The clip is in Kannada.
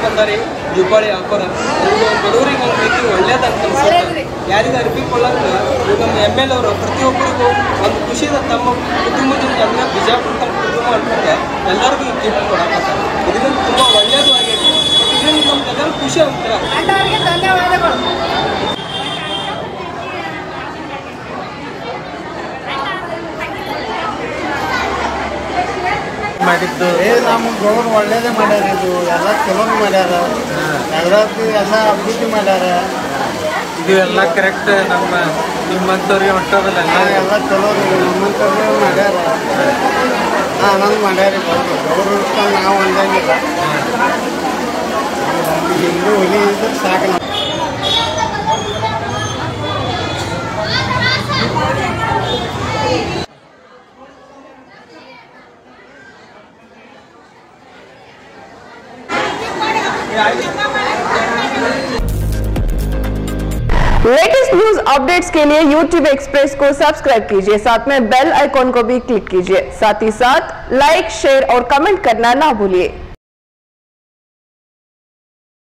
ತಂದಾರಿ ದೀಪಾವಳಿ ಆಫರ್ ಇದು ಬಡವರಿಗೆ ಒಂದು ರೀತಿ ಒಳ್ಳೇದಂತ ಅನ್ಸುತ್ತೆ ಯಾರಿಗೂ ಅರ್ಬಿ ಕೊಳ್ಳಂಗ ಈಗ ನಮ್ಮ ಎಮ್ ಎಲ್ ಅವರು ಪ್ರತಿಯೊಬ್ಬರಿಗೂ ಒಂದು ಖುಷಿದ ತಮ್ಮ ಕುಟುಂಬದಿಂದ ಅಂದ್ರೆ ಬಿಜಾಪುರ ತಮ್ಮ ಕುಟುಂಬ ಅನ್ಕೊಂಡು ಎಲ್ಲರಿಗೂ ಈ ಗಿಫ್ಟ್ ಕೊಡಕತ್ತಾರೆ ಇದರಿಂದ ತುಂಬ ಒಳ್ಳೇದು ಆಗೈತಿ ಇದರಿಂದ ನಮ್ಗೆಲ್ಲರೂ ಖುಷಿ ಆಗ್ತಾರೆ ಅಣ್ಣವರಿಗೆ ಧನ್ಯವಾದಗಳು ಮಾಡಿದ್ದು ಏ ನಮ್ಮ ಗೌಡ್ರು ಒಳ್ಳೇದೇ ಮಾಡ್ಯಾರ ಇದು ಎಲ್ಲ ಚಲೋನು ಮಾಡ್ಯಾರ ನಗರಾತ್ರಿ ಎಲ್ಲ ಅಭಿವೃದ್ಧಿ ಮಾಡ್ಯಾರ ಇದು ಎಲ್ಲ ಕರೆಕ್ಟ್ ನಮ್ಮ ನಿಮ್ಮಂಥವ್ರಿಗೆ ಹೊಂಟೋದಲ್ಲ ಹಾ, ಎಲ್ಲ ಚಲೋ ನಮ್ಮಂಥವ್ರು ಮಾಡ್ಯಾರ ಹಾಂ ಆನಂದ್ ಮಾಡ್ಯಾರ ಗೌಡ್ರು ಗೌಡ್ರು ಇಟ್ಕೊಂಡು ನಾವು ಅಂದಂಗಿಲ್ಲ ಹಿಂದೂ ಹುಲಿ ಇದ್ರೆ ಸಾಕು ನಾವು लेटेस्ट न्यूज अपडेट्स के लिए YouTube एक्सप्रेस को सब्सक्राइब कीजिए साथ में बेल आइकॉन को भी क्लिक कीजिए साथ ही साथ लाइक शेयर और कमेंट करना ना भूलिए